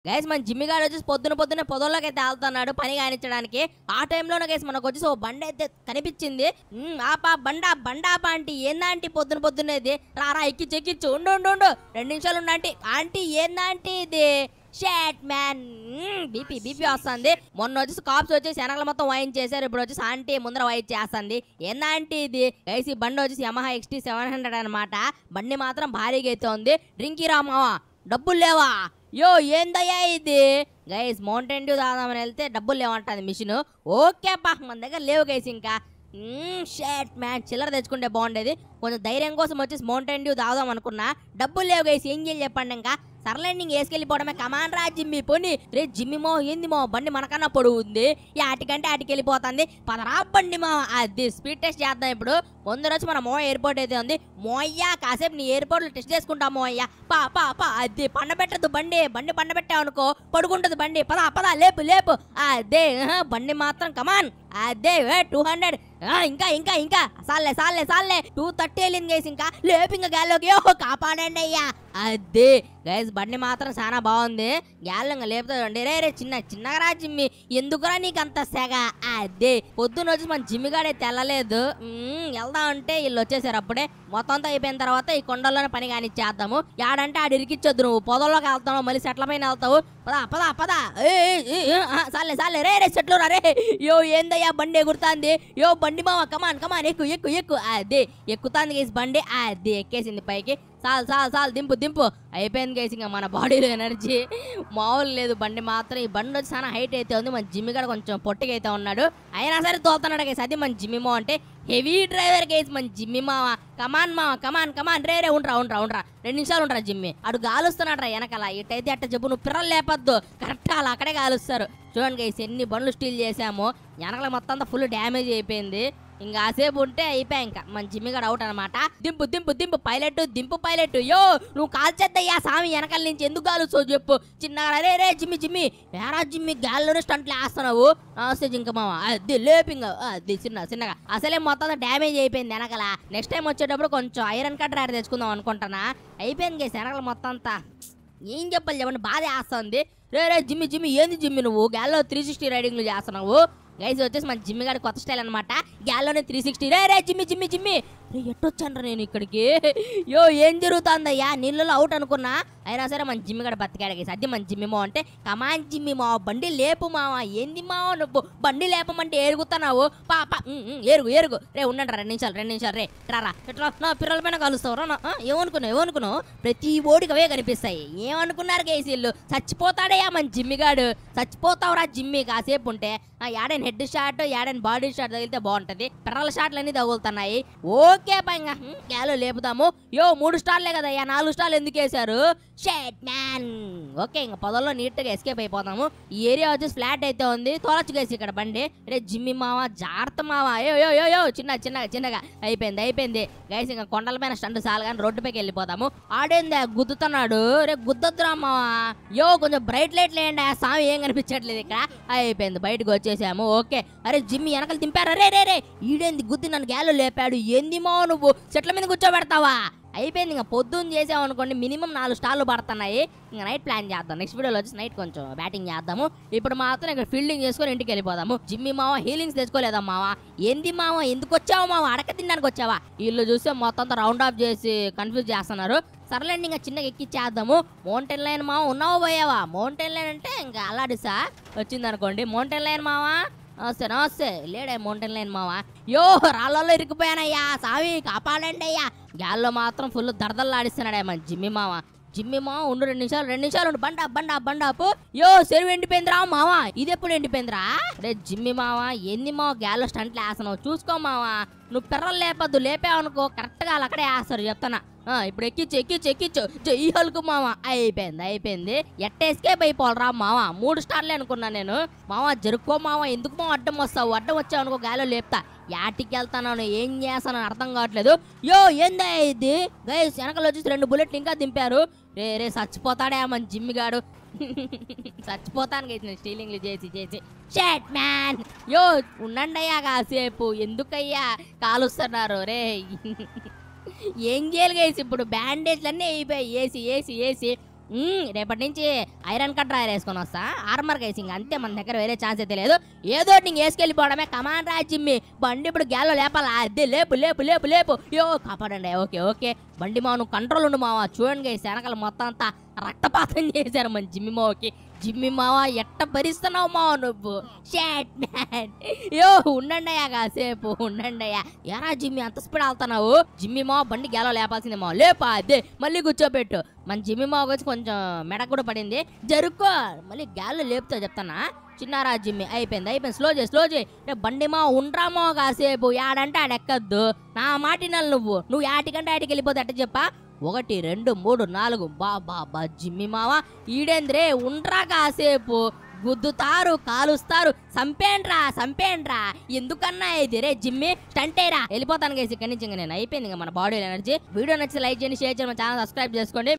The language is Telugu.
గైస్ మన జిమ్మి గారు వచ్చేసి పొద్దున పొద్దున పొదల్లోకి అయితే వెళ్తున్నాడు పని కానిచ్చడానికి ఆ టైంలోనే గైస్ మనకు వచ్చేసి ఓ బండి అయితే కనిపించింది "ఉమ్, ఆపా బండా బండాపా ఆంటీ ఏందాంటీ పొద్దున పొద్దునేది రారా ఎక్కిచ్చు ఎక్కిచ్చు ఉండు ఉండు ఉండు రెండు నిమిషాలు ఉండు ఆంటీ ఆంటీ ఏందాంటీ ఇది షాట్ మ్యాన్ బీపీ బీపీ వస్తుంది మొన్న వచ్చేసి కాప్స్ వచ్చేసి వెనకల మొత్తం వైన్ చేశారు ఇప్పుడు వచ్చేసి ఆంటీ ముందర వైన్ చేస్తుంది ఏందా ఆంటీ ఇది గైస్ ఈ బండి వచ్చేసి యమహా ఎక్స్టీ సెవెన్ హండ్రెడ్ అనమాట బండి మాత్రం భారీగా అయితే ఉంది డ్రింక్ రామావా డబ్బులు లేవా యో ఏందయ్యా ఇది గైస్ మౌంటైన్ డ్యూ తాగుదామని వెళ్తే డబ్బులు లేవంటది మిషన్ ఓకే పా మన దగ్గర లేవు గైస్ ఇంకా షేట్ మ్యాన్ చిల్లర తెచ్చుకుంటే బాగుండేది కొంచెం ధైర్యం కోసం వచ్చేసి మౌంటైన్ డ్యూ తాగుదాం అనుకున్నా డబ్బులు లేవు గైస్ ఏం చేయాలి చెప్పండి ఇంకా సర్లెండింగ్ వేసుకెళ్ళిపోవడమే కమాన్ రా జిమ్మి పోని రే జిమ్మి మో ఏంది మో బండి మనకన్నా పొడుగు ఉంది ఈ ఆటికంటే ఆటికి వెళ్ళిపోతుంది పదరా బండి మా అది స్పీడ్ టెస్ట్ చేద్దాం ఇప్పుడు ముందు రోజు మన మో ఎయిర్పోర్ట్ అయితే ఉంది మోయ్యా కాసేపు నీ ఎయిర్పోర్ట్ లో టెస్ట్ చేసుకుంటాం మోయ్యా పా పా పా అది పండబెట్టదు బండి బండి పండబెట్టావు అనుకో పడుకుంటుంది బండి పదా పదా లేపు లేపు అదే ఆహా, బండి మాత్రం కమాన్ అదే టూ హండ్రెడ్ ఇంకా ఇంకా ఇంకా సాల్లే సాల్లే సాల్లే టూ థర్టీ వెళ్ళింది గైస్ ఇంకా లేపు ఇంకా గాల్లోకి ఓ కాపాడండి అయ్యా అదే గైస్ బండి మాత్రం చాలా బాగుంది గ్యాల్ ఇంకా లేపుతుందండి రే రే చిన్న చిన్నగా రా జిమ్మి ఎందుకురా నీకు అంత సెగ అదే పొద్దున్న వచ్చి మన జిమ్మి గాడే తెల్లలేదు మ్మ్, వెళ్దాం అంటే వీళ్ళు వచ్చేసారు అప్పుడే మొత్తం అంతా అయిపోయిన తర్వాత ఈ కొండల్లోనే పని కానిచ్చేద్దాము యాడంటే ఆడు ఇరికిచ్చొద్దు నువ్వు పొదల్లోకి వెళ్తావు మళ్ళీ సెట్ల పైన వెళ్తావు పదా పదా పదా ఏ, ఏ, ఏ, ఏ, ఆ, సాలే సాలే రే రే చెట్లు రా రే యో ఏందయ్యా బండి ఎగురుతాంది యో బండి మామ కమాన్ కమాన్ ఎక్కు ఎక్కు ఎక్కు అదే ఎక్కుతాంది గేసి బండి అదే ఎక్కేసింది పైకి చాలు చాలు చాలు దింపు దింపు అయిపోయింది గేసి ఇంకా మన బాడీలో ఎనర్జీ మామూలు లేదు బండి మాత్రం ఈ బండి వచ్చి చాలా హైట్ అయితే ఉంది మన జిమ్మి కూడా కొంచెం పొట్టిగా అయితే ఉన్నాడు అయినా సరే తోలుతున్నాడు గేసి అది మన జిమ్మి మో అంటే హెవీ డ్రైవర్ గేసి మన జిమ్మి మామ కమాన్ మామ కమాన్ కమాన్ రే రే ఉండ్రా ఉండ్రా ఉండ్రా రెండు నిమిషాలు ఉండ్రా జిమ్మి అడు గాలుస్తున్నాడు రా వెనకాల ఇటైతే అట్ట చెప్పు నువ్వు పిర్రలు లేపద్దు కరెక్ట్ అలా అక్కడే కాలుస్తారు చూడండి గైస్ ఎన్ని బండ్లు స్టీల్ చేసాము వెనకాల మొత్తం అంతా ఫుల్ డ్యామేజ్ అయిపోయింది ఇంకా ఆసేపు ఉంటే అయిపోయా ఇంకా మన జిమ్మి కూడా అవుట్ అనమాట దింపు దింపు దింపు పైలట్ దింపు పైలట్ యో నువ్వు కాల్చేద్దయ్యా స్వామి వెనకాల నుంచి ఎందుకు కాలుస్తావు చెప్పు చిన్నగా రే రే జిమ్మి జిమ్మి వేరా జిమ్మి గాల్లోనే స్టంట్లు వేస్తున్నావు నమస్తే జింక మామ అది లేపింగ్ అది చిన్న చిన్నగా అసలే మొత్తం డ్యామేజ్ అయిపోయింది వెనకాల నెక్స్ట్ టైం వచ్చేటప్పుడు కొంచెం ఐరన్ కట్ రైడ్ తెచ్చుకుందాం అనుకుంటున్నా అయిపోయింది గేసి వెనకాల మొత్తం అంతా ఏం చెప్పాలి చెప్పండి బాధ వేస్తుంది రే రే జిమ్మి జిమ్మి ఏంది జిమ్మి నువ్వు గ్యాల్లో త్రీ సిక్స్టీ రైడింగ్లు చేస్తున్నావు గైస్ వచ్చేసి మన జిమ్మి గారి కొత్త స్టైల్ అనమాట గ్యాల్లోనే త్రీ సిక్స్టీ రే రే జిమ్మి జిమ్మి జిమ్మి రే ఎట్టొచ్చాను నేను ఇక్కడికి యో ఏం జరుగుతుందయ్యా నీళ్ళలో అవుట్ అనుకున్నా అయినా సరే మన జిమ్మి గడ బతికాడు గైస్ అది మన జిమ్మి మావ అంటే కమాన్ జిమ్మి మావ బండి లేపు మావ ఏంది మావ నువ్వు బండి లేపమంటే ఏరుగుతున్నావు పాప ఏరుగు ఏరుగు రే ఉండండి రెండు నిమిషాలు రెండు నిమిషాలు రే రారా ఇట్లా నా పిల్లల పైన కలుస్తావు నా ఆ, ఏమనుకున్నావు ఏమనుకున్నావు ప్రతి ఓడికి అవే కనిపిస్తాయి ఏమనుకున్నారు గైస్ వీళ్ళు చచ్చిపోతాడయ్యా మన జిమ్మిగాడు చచ్చిపోతావురా జిమ్మి కాసేపు ఉంటే ఆ యాడైన హెడ్ షాట్ యాడైన బాడీ షాట్ తగిలితే బాగుంటది పిల్లల షాట్లు అన్ని తగులుతున్నాయి ఓకే పైగా గ్యాలో లేపుదాము యో మూడు స్టార్లే కదయ్యా నాలుగు స్టార్లు ఎందుకు వేశారు షేట్ మ్యాన్ ఓకే ఇంకా పొదల్లో నీట్ గా ఎస్కేప్ అయిపోతాము ఈ ఏరియా వచ్చేసి ఫ్లాట్ అయితే ఉంది తోలచ్చు గేసి ఇక్కడ బండి రే జిమ్మి మావ జాగ్రత్త మావ యో యో యో యో చిన్న చిన్నగా చిన్నగా అయిపోయింది అయిపోయింది గైస్ ఇంకా కొండల పైన స్టంట్ చాలు కానీ రోడ్డుపైకి వెళ్ళిపోతాము ఆడేందా గుద్దుతున్నాడు రే గుద్దొద్దురా మావా యో కొంచెం బ్రైట్ లైట్ లేండి ఆ స్వామి ఏం కనిపించట్లేదు ఇక్కడ అయిపోయింది బయటకు వచ్చేసాము ఓకే అరే జిమ్మి వెనకలు దింపారా రే రే రే ఈడేంది గుద్ది నన్ను గ్యాలో లేపాడు ఏంది మావ నువ్వు చెట్ల మీద కూర్చోబెడతావా అయిపోయింది ఇంకా పొద్దున్న చేసాం అనుకోండి మినిమం నాలుగు స్టార్లు పడుతున్నాయి ఇంకా నైట్ ప్లాన్ చేద్దాం నెక్స్ట్ వీడియోలో వచ్చి నైట్ కొంచెం బ్యాటింగ్ చేద్దాము ఇప్పుడు మాత్రం ఇక్కడ ఫీల్డింగ్ చేసుకొని ఇంటికి వెళ్ళిపోదాము జిమ్మి మావ హీలింగ్స్ తెచ్చుకోలేదా మావ ఏంది మావ ఎందుకు వచ్చావు మావ అడక తినడానికి వచ్చావా వీళ్ళు చూస్తే మొత్తం అంతా రౌండ్ ఆఫ్ చేసి కన్ఫ్యూజ్ చేస్తున్నారు సర్లేండి ఇంకా చిన్నగా ఎక్కిచ్చేద్దాము మౌంటైన్ లైన్ మావ ఉన్నావా పోయావా మౌంటైన్ లైన్ అంటే ఇంకా అల్లాడిసా వచ్చింది అనుకోండి మౌంటైన్ లైన్ మావా నమస్తే నమస్తే లేడే మౌంటైన్ లైన్ మావా యో రాళ్ళలో ఇరుక్కుపోయానయ్యా సావి కాపాడండి అయ్యా గాల్లో మాత్రం ఫుల్ దరదల్లాడిస్తున్నాడే మన జిమ్మి మావ జిమ్మి మావ ఉండు రెండు నిమిషాలు రెండు నిమిషాలు ఉండు బండా బండా బండాపు యో చెరువు ఎండిపోయిందిరా మావా ఇది ఎప్పుడు ఎండిపోయిందిరా రే జిమ్మి మావా ఎన్ని మావ గ్యాల్లో స్టంట్లు వేస్తున్నావు చూసుకో మావా నువ్వు పిర్రలు లేపద్దు లేపావనుకో కరెక్ట్ గా వాళ్ళు అక్కడే వేస్తారు చెప్తానా ఆ, ఇప్పుడు ఎక్కిచ్చు ఎక్కిచ్చు ఎక్కిచ్చు జై హల్కు మామ అయిపోయింది అయిపోయింది ఎట్ట ఎస్కేప్ అయిపోవాలరా మామ మూడు స్టార్లే అనుకున్నా నేను మామ జరుక్కో మామ ఎందుకు మామ అడ్డం వస్తావు అడ్డం వచ్చావు అనుకో గాలిలో లేపుతా యాటికి వెళ్తాను ఏం చేస్తానని అర్థం కావట్లేదు యో ఏందా ఇది గైస్ వెనకలు వచ్చేసి రెండు బుల్లెట్లు ఇంకా దింపారు రే రే చచ్చిపోతాడే మన జిమ్మిగాడు చచ్చిపోతాను గైస్ స్టీలింగ్లు చేసి చేసి షేట్ మ్యాన్ యో ఉండండి అయ్యా కాసేపు ఎందుకయ్యా కాలుస్తున్నారు రే ఏం చేయాలి గైస్ ఇప్పుడు బ్యాండేజ్లు అన్నీ అయిపోయాయి ఏసి ఏసి ఏసి మ్మ్, రేపటి నుంచి ఐరన్ కట్ డ్రాయర్ వేసుకొని వస్తా ఆర్మర్ గైసింగ్ అంతే మన దగ్గర వేరే ఛాన్స్ అయితే లేదు ఏదో నీకు వేసుకెళ్ళిపోవడమే కమాన్ రా జిమ్మి బండి ఇప్పుడు గ్యాలో లేపాలా అదే లేపు లేపు లేపు లేపు యో కాపాడండి ఓకే ఓకే బండి మావ నువ్వు కంట్రోల్ ఉండు మావా చూడండి గైస్ వెనకాల మొత్తం అంతా రక్తపాతం చేశారు మన జిమ్మి మావకి జిమ్మి మావ ఎట్ట భరిస్తున్నావు మావ నువ్వు షాట్ మ్యాన్ యో ఉండండి అయ్యా కాసేపు ఉండండి అయ్యా ఎరా జిమ్మి అంత స్పీడ్ వెళ్తున్నావు జిమ్మి మావ బండి గ్యాలో లేపాల్సిందే మావ లేపా అదే మళ్ళీ కూర్చోబెట్టు మన జిమ్మి మావ వచ్చి కొంచెం మెడ కూడా పడింది జరుక్కో మళ్ళీ గ్యాలో లేపుతా చెప్తానా చిన్నారా జిమ్మి అయిపోయింది అయిపోయింది స్లో చేయి స్లో చేయి రే బండి మా ఉండ్రామో కాసేపు యాడంటే ఆడ ఎక్కద్దు నా మాటినాలు నువ్వు నువ్వు యాటికంటే యాటికి వెళ్ళిపోతే అట్ట చెప్పా ఒకటి రెండు మూడు నాలుగు బా బా బా జిమ్మి మావా ఈడేంద్రే ఉండ్రా కాసేపు గుద్దుతారు కాలుస్తారు సంపేండ్రా సంపేండ్రా ఎందుకన్నా ఇది రే జిమ్మి స్టంటేరా వెళ్ళిపోతాను కేసి ఇక్కడి నుంచి ఇంకా నేను అయిపోయింది ఇంకా మన బాడీ ఎనర్జీ వీడియో నచ్చి లైక్ చేయండి షేర్ చేయండి మన ఛానల్ సబ్స్క్రైబ్ చేసుకోండి